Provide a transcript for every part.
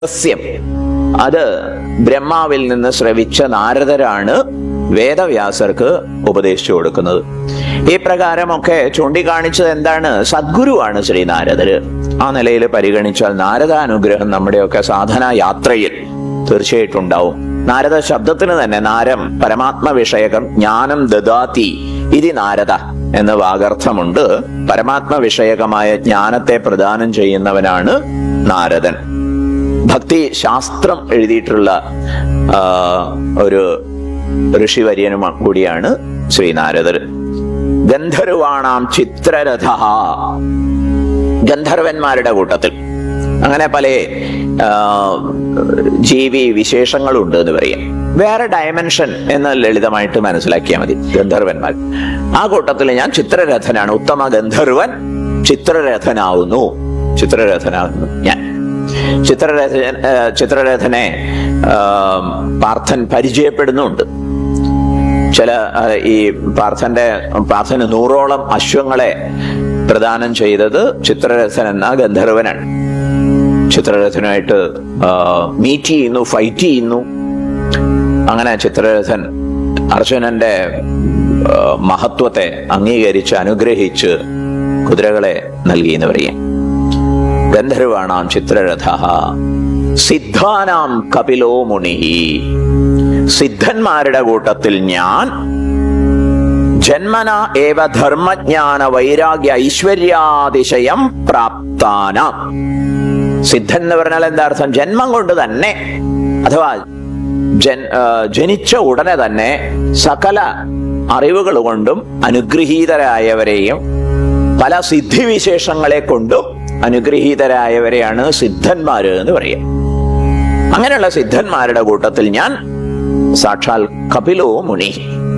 രഹസ്യം അത് ബ്രഹ്മാവിൽ നിന്ന് ശ്രവിച്ച നാരദരാണ് വേദവ്യാസർക്ക് ഉപദേശിച്ചു കൊടുക്കുന്നത് ഈ പ്രകാരമൊക്കെ ചൂണ്ടിക്കാണിച്ചത് എന്താണ് സദ്ഗുരുവാണ് ശ്രീ നാരദര് ആ നിലയിൽ പരിഗണിച്ചാൽ നാരദാനുഗ്രഹം നമ്മുടെയൊക്കെ സാധന യാത്രയിൽ തീർച്ചയായിട്ടും ഉണ്ടാവും നാരദ ശബ്ദത്തിന് തന്നെ നാരം പരമാത്മ വിഷയകം ജ്ഞാനം ദദാതി ഇതി നാരദ എന്ന വാഗർത്ഥമുണ്ട് പരമാത്മ വിഷയകമായ ജ്ഞാനത്തെ പ്രദാനം ചെയ്യുന്നവനാണ് നാരദൻ ഭക്തി ശാസ്ത്രം എഴുതിയിട്ടുള്ള ആ, ഒരു ഋഷിവര്യനും കൂടിയാണ് ശ്രീനാരദർ ഗന്ധർവാണാം ചിത്രരഥ ഗന്ധർവന്മാരുടെ കൂട്ടത്തിൽ അങ്ങനെ പല ആ, ജീവി വിശേഷങ്ങളുണ്ട് എന്ന് പറയാം വേറെ ഡയമെൻഷൻ എന്ന് ലളിതമായിട്ട് മനസ്സിലാക്കിയാൽ മതി ഗന്ധർവന്മാർ ആ കൂട്ടത്തിൽ ഞാൻ ചിത്രരഥനാണ് ഉത്തമ ഗന്ധർവൻ ചിത്രരഥനാവുന്നു ചിത്രരഥനാവുന്നു ഞാൻ ചിത്രരഥൻ ആ, ചിത്രരഥനെ ആ, പാർത്ഥൻ പരിചയപ്പെടുന്നുണ്ട് ചില ആ, ഈ പാർത്ഥന്റെ പാർത്ഥന് നൂറോളം അശ്വങ്ങളെ പ്രദാനം ചെയ്തത് ചിത്രരഥൻ എന്ന ഗന്ധർവനാണ് ചിത്രരഥനുമായിട്ട് മീറ്റ് ചെയ്യുന്നു ഫൈറ്റ് ചെയ്യുന്നു അങ്ങനെ ചിത്രരഥൻ അർജുനന്റെ ആ, മഹത്വത്തെ അംഗീകരിച്ച് അനുഗ്രഹിച്ച് കുതിരകളെ നൽകി എന്ന് പറയാം ഗന്ധർവാണാം ചിത്രരഥ സിദ്ധാനാം കപിലോ മുനി സിദ്ധന്മാരുടെ കൂട്ടത്തിൽ ഞാൻ ജന്മന ഏവ ധർമ്മജ്ഞാന വൈരാഗ്യ ഐശ്വര്യാതിശയം പ്രാപ്താനാം സിദ്ധൻ എന്ന് പറഞ്ഞാൽ എന്താ അർത്ഥം ജന്മം കൊണ്ട് തന്നെ അഥവാ ജൻ ആ, ജനിച്ച ഉടനെ തന്നെ സകല അറിവുകൾ കൊണ്ടും അനുഗ്രഹീതരായവരെയും പല സിദ്ധിവിശേഷങ്ങളെ കൊണ്ടും അനുഗ്രഹീതരായവരെയാണ് സിദ്ധന്മാര് എന്ന് പറയാം അങ്ങനെയുള്ള സിദ്ധന്മാരുടെ കൂട്ടത്തിൽ ഞാൻ സാക്ഷാൽ കപിലോ മുനി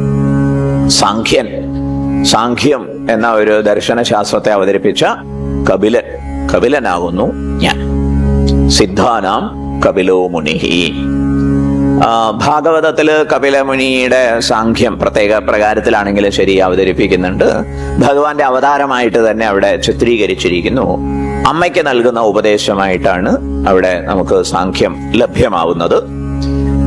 സാഖ്യൻ സാഖ്യം എന്ന ഒരു ദർശനശാസ്ത്രത്തെ അവതരിപ്പിച്ച കപിലൻ കപിലനാകുന്നു ഞാൻ സിദ്ധാനാം കപിലോ മുനി ആ, ഭാഗവതത്തില് കപിലമുനിയുടെ സാഖ്യം പ്രത്യേക പ്രകാരത്തിലാണെങ്കിലും ശരി അവതരിപ്പിക്കുന്നുണ്ട് ഭഗവാന്റെ അവതാരമായിട്ട് തന്നെ അവിടെ ചിത്രീകരിച്ചിരിക്കുന്നു അമ്മയ്ക്ക് നൽകുന്ന ഉപദേശമായിട്ടാണ് അവിടെ നമുക്ക് സാഖ്യം ലഭ്യമാവുന്നത്